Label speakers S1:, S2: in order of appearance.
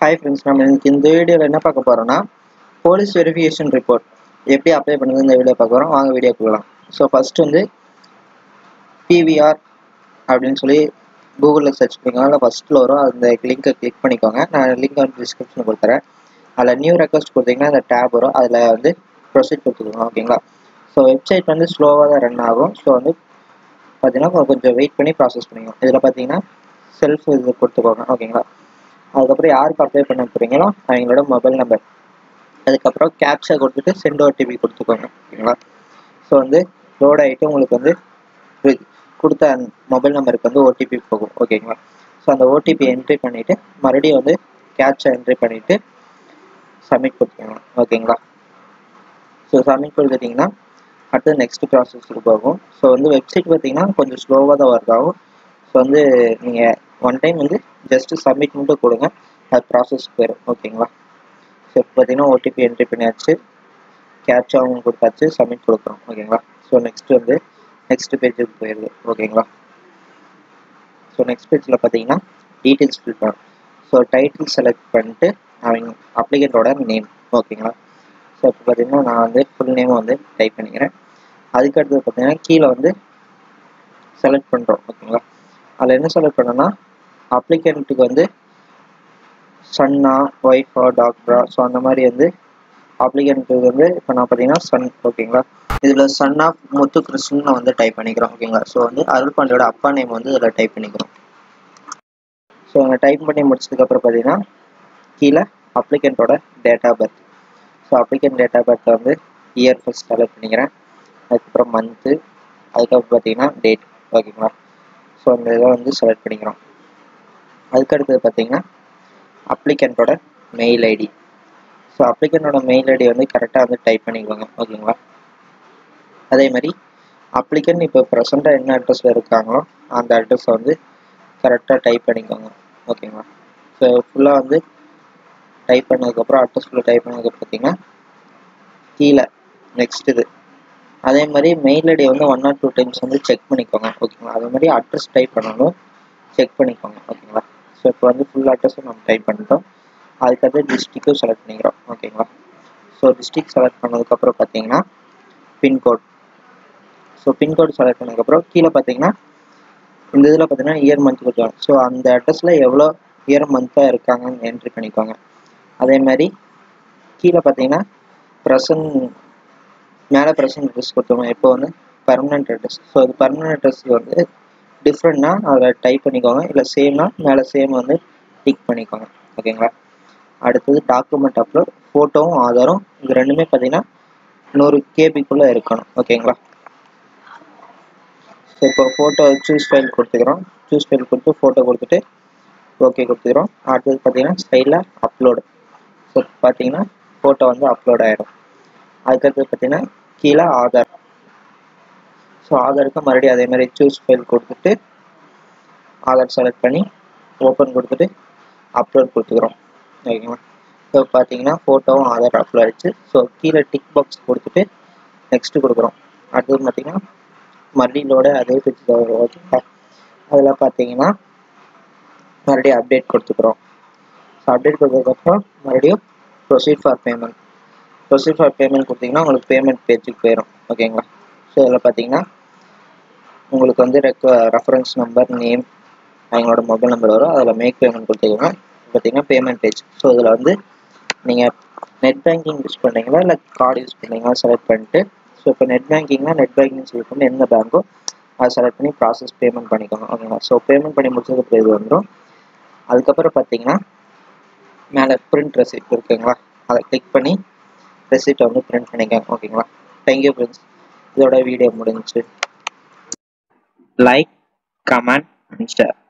S1: hi friends நம்ம இன்னைக்கு இந்த வீடியோவில் என்ன பார்க்க போகிறோம்னா போலீஸ் வெரிஃபிகேஷன் ரிப்போர்ட் எப்படி அப்ளை பண்ணுறது இந்த வீடியோ பார்க்க போகிறோம் வாங்க வீடியோ போகலாம் ஸோ ஃபஸ்ட் வந்து பிவிஆர் அப்படின்னு சொல்லி கூகுளில் சர்ச் பண்ணிக்கோங்க ஃபஸ்ட்டில் வரும் அந்த லிங்கை கிளிக் பண்ணிக்கோங்க நான் லிங்க் வந்து டிஸ்கிரிப்ஷனில் கொடுத்துறேன் அதில் நியூ ரெக்வஸ்ட் கொடுத்தீங்கன்னா அந்த டேப் வரும் அதில் வந்து ப்ரொசீட் கொடுத்துக்கோங்க ஓகேங்களா ஸோ வெப்சைட் வந்து ஸ்லோவாக தான் ரன் ஆகும் ஸோ வந்து பார்த்தீங்கன்னா கொஞ்சம் வெயிட் பண்ணி ப்ராசஸ் பண்ணிக்கோங்க இதில் பார்த்தீங்கன்னா செல்ஃப் இது கொடுத்துக்கோங்க ஓகேங்களா அதுக்கப்புறம் யாருக்கு அப்ளை பண்ண போகிறீங்களோ அவங்களோட மொபைல் நம்பர் அதுக்கப்புறம் கேப்சா கொடுத்துட்டு சென்ட் ஓடிபி கொடுத்துக்கோங்க ஓகேங்களா ஸோ வந்து லோட் ஆகிட்டு உங்களுக்கு வந்து கொடுத்த மொபைல் நம்பருக்கு வந்து ஓடிபி போகும் ஓகேங்களா ஸோ அந்த ஓடிபி என்ட்ரி பண்ணிவிட்டு மறுபடியும் வந்து கேப்சா என்ட்ரி பண்ணிவிட்டு சப்மிட் கொடுத்துக்கோங்க ஓகேங்களா ஸோ சப்மிட் கொடுத்துட்டிங்கன்னா அடுத்து நெக்ஸ்ட் ப்ராசஸ்க்கு போகும் ஸோ வந்து வெப்சைட் பார்த்தீங்கன்னா கொஞ்சம் ஸ்லோவாக தான் ஒர்க் ஆகும் ஸோ வந்து நீங்கள் ஒன் டைம் வந்து ஜஸ்ட்டு சப்மிட் மட்டும் கொடுங்க அது ப்ராசஸ் போயிடும் ஓகேங்களா ஸோ இப்போ பார்த்தீங்கன்னா ஓடிபி என்ட்ரி பண்ணியாச்சு கேப்சாவும் கொடுத்தாச்சு சப்மிட் கொடுக்குறோம் ஓகேங்களா ஸோ நெக்ஸ்ட் வந்து நெக்ஸ்ட் பேஜுக்கு போயிடுது ஓகேங்களா ஸோ நெக்ஸ்ட் பேஜில் பார்த்தீங்கன்னா டீட்டெயில்ஸ் ஃபில் பண்ணணும் ஸோ டைட்டில் செலக்ட் பண்ணிட்டு அவங்க அப்ளிகண்ட்டோட நேம் ஓகேங்களா ஸோ இப்போ பார்த்தீங்கன்னா நான் வந்து ஃபுல் நேமை வந்து டைப் பண்ணிக்கிறேன் அதுக்கடுத்து பார்த்தீங்கன்னா கீழே வந்து செலக்ட் பண்ணுறோம் ஓகேங்களா அதில் என்ன செலக்ட் பண்ணோன்னா அப்ளிகண்ட்டுக்கு வந்து சன்னா ஒய்ஃபா டாக்டரா ஸோ அந்த மாதிரி வந்து அப்ளிகண்ட்டுக்கு வந்து இப்போ நான் பார்த்தீங்கன்னா சன் ஓகேங்களா இதில் சன் ஆஃப் முத்து கிருஷ்ணன் நான் வந்து டைப் பண்ணிக்கிறோம் ஓகேங்களா ஸோ வந்து அருள் பாண்டியோட அப்பா நேம் வந்து இதில் டைப் பண்ணிக்கிறோம் ஸோ அங்கே டைப் பண்ணி முடிச்சதுக்கப்புறம் பார்த்தீங்கன்னா கீழே அப்ளிகண்ட்டோட date of birth so applicant date of birth வந்து இயர் ஃபஸ்ட் செலக்ட் பண்ணிக்கிறேன் அதுக்கப்புறம் மந்த்து அதுக்கப்புறம் பார்த்தீங்கன்னா டேட் ஓகேங்களா ஸோ அந்த இதை வந்து செலக்ட் பண்ணிக்கிறோம் அதுக்கடுத்தது பார்த்தீங்கன்னா அப்ளிகண்ட்டோட மெயில் ஐடி ஸோ அப்ளிகண்ட்டோட மெயில் ஐடி வந்து கரெக்டாக வந்து டைப் பண்ணிக்கோங்க ஓகேங்களா அதே மாதிரி அப்ளிகண்ட் இப்போ ப்ரெசண்ட்டாக என்ன அட்ரஸில் இருக்காங்களோ அந்த அட்ரஸை வந்து கரெக்டாக டைப் பண்ணிக்கோங்க ஓகேங்களா ஸோ ஃபுல்லாக வந்து டைப் பண்ணதுக்கப்புறம் அட்ரஸ் ஃபுல்லாக டைப் பண்ணதுக்கு பார்த்தீங்கன்னா கீழே நெக்ஸ்ட் இது அதே மாதிரி மெயில் ஐடி வந்து ஒன் ஆர் டூ டைம்ஸ் வந்து செக் பண்ணிக்கோங்க ஓகேங்களா அதே மாதிரி அட்ரஸ் டைப் பண்ணாலும் செக் பண்ணிக்கோங்க ஓகேங்களா ஸோ இப்போ வந்து ஃபுல் அட்ரஸும் நம்ம டைப் பண்ணிட்டோம் அதுக்கடுத்து டிஸ்ட்ரிக்டும் செலக்ட் பண்ணிக்கிறோம் ஓகேங்களா ஸோ டிஸ்ட்ரிக் செலக்ட் பண்ணதுக்கப்புறம் பார்த்தீங்கன்னா பின்கோட் ஸோ பின்கோடு செலக்ட் பண்ணதுக்கப்புறம் கீழே பார்த்தீங்கன்னா இந்த இதில் பார்த்தீங்கன்னா இயர் மந்த் கொடுத்துருவாங்க ஸோ அந்த அட்ரஸில் எவ்வளோ இயர் மந்த்தாக இருக்காங்கன்னு என்ட்ரி பண்ணிக்கோங்க அதே மாதிரி கீழே பார்த்தீங்கன்னா ப்ரெசன்ட் மேலே ப்ரெசன்ட் அட்ரஸ் கொடுத்துருவோம் இப்போ வந்து பர்மனெண்ட் அட்ரஸ் ஸோ அது பர்மனெண்ட் அட்ரஸ் வந்து டிஃப்ரெண்ட்னா அதில் டைப் பண்ணிக்கோங்க இல்லை சேம்னா மேலே சேம் வந்து டிக் பண்ணிக்கோங்க ஓகேங்களா அடுத்தது டாக்குமெண்ட் அப்லோட் ஃபோட்டோவும் ஆதாரம் இது ரெண்டுமே பார்த்தீங்கன்னா நூறு கேபிக்குள்ளே இருக்கணும் ஓகேங்களா ஸோ இப்போ ஃபோட்டோ சூஸ் ஃபைல் கொடுத்துக்கிறோம் சூஸ் ஃபைல் கொடுத்து ஃபோட்டோ கொடுத்துட்டு ஓகே கொடுத்துக்கிறோம் அடுத்தது பார்த்தீங்கன்னா ஸ்டைலில் அப்லோடு ஸோ பார்த்தீங்கன்னா ஃபோட்டோ வந்து அப்லோட் ஆகிடும் அதுக்கடுத்து பார்த்தீங்கன்னா கீழே ஆதார் ஸோ ஆதாருக்கு மறுபடியும் அதே மாதிரி சூஸ் ஃபைல் கொடுத்துட்டு ஆதார் செலக்ட் பண்ணி ஓப்பன் கொடுத்துட்டு அப்லோட் கொடுத்துக்கிறோம் ஓகேங்களா ஸோ பார்த்தீங்கன்னா ஃபோட்டோவும் ஆதார் அப்லோட் ஆகிடுச்சு ஸோ கீழே டிக் பாக்ஸ் கொடுத்துட்டு நெக்ஸ்ட்டு கொடுக்குறோம் அடுத்தது பார்த்தீங்கன்னா மறுபடியும் லோட அதே பேஜ் ஓகேங்களா அதில் பார்த்தீங்கன்னா மறுபடியும் அப்டேட் கொடுத்துக்குறோம் ஸோ அப்டேட் கொடுத்ததுக்கப்புறம் மறுபடியும் proceed for payment proceed for payment கொடுத்தீங்கன்னா உங்களுக்கு பேமெண்ட் பேஜுக்கு போயிடும் ஓகேங்களா ஸோ இதில் பார்த்தீங்கன்னா உங்களுக்கு வந்து ரெக்க ரெஃபரன்ஸ் நம்பர் நேம் அவங்களோட மொபைல் நம்பர் வரும் அதில் மேக் பேமெண்ட் கொடுத்துக்கோங்க பார்த்தீங்கன்னா பேமெண்ட் பேஜ் ஸோ இதில் வந்து நீங்கள் நெட் பேங்கிங் யூஸ் பண்ணுறீங்களா இல்லை கார்டு யூஸ் பண்ணுறீங்களா செலக்ட் பண்ணிட்டு ஸோ இப்போ நெட் பேங்கிங்னா நெட் பேங்கிங் செலக்ட் பண்ணி எந்த பேங்க்கோ அதை செலக்ட் பண்ணி ப்ராசஸ் பேமெண்ட் பண்ணிக்கோங்க ஓகேங்களா ஸோ பேமெண்ட் பண்ணி முடிச்சதுக்கு இது வந்துடும் அதுக்கப்புறம் பார்த்தீங்கன்னா மேலே பிரிண்ட் ரெசிப்ட் இருக்குங்களா அதை கிளிக் பண்ணி ரெசிப்டை வந்து பிரிண்ட் பண்ணிக்கோங்க ஓகேங்களா தேங்க்யூ ஃப்ரெண்ட்ஸ் இதோட வீடியோ முடிஞ்சிச்சு லைக் கமெண்ட் அண்ட் ஷேர்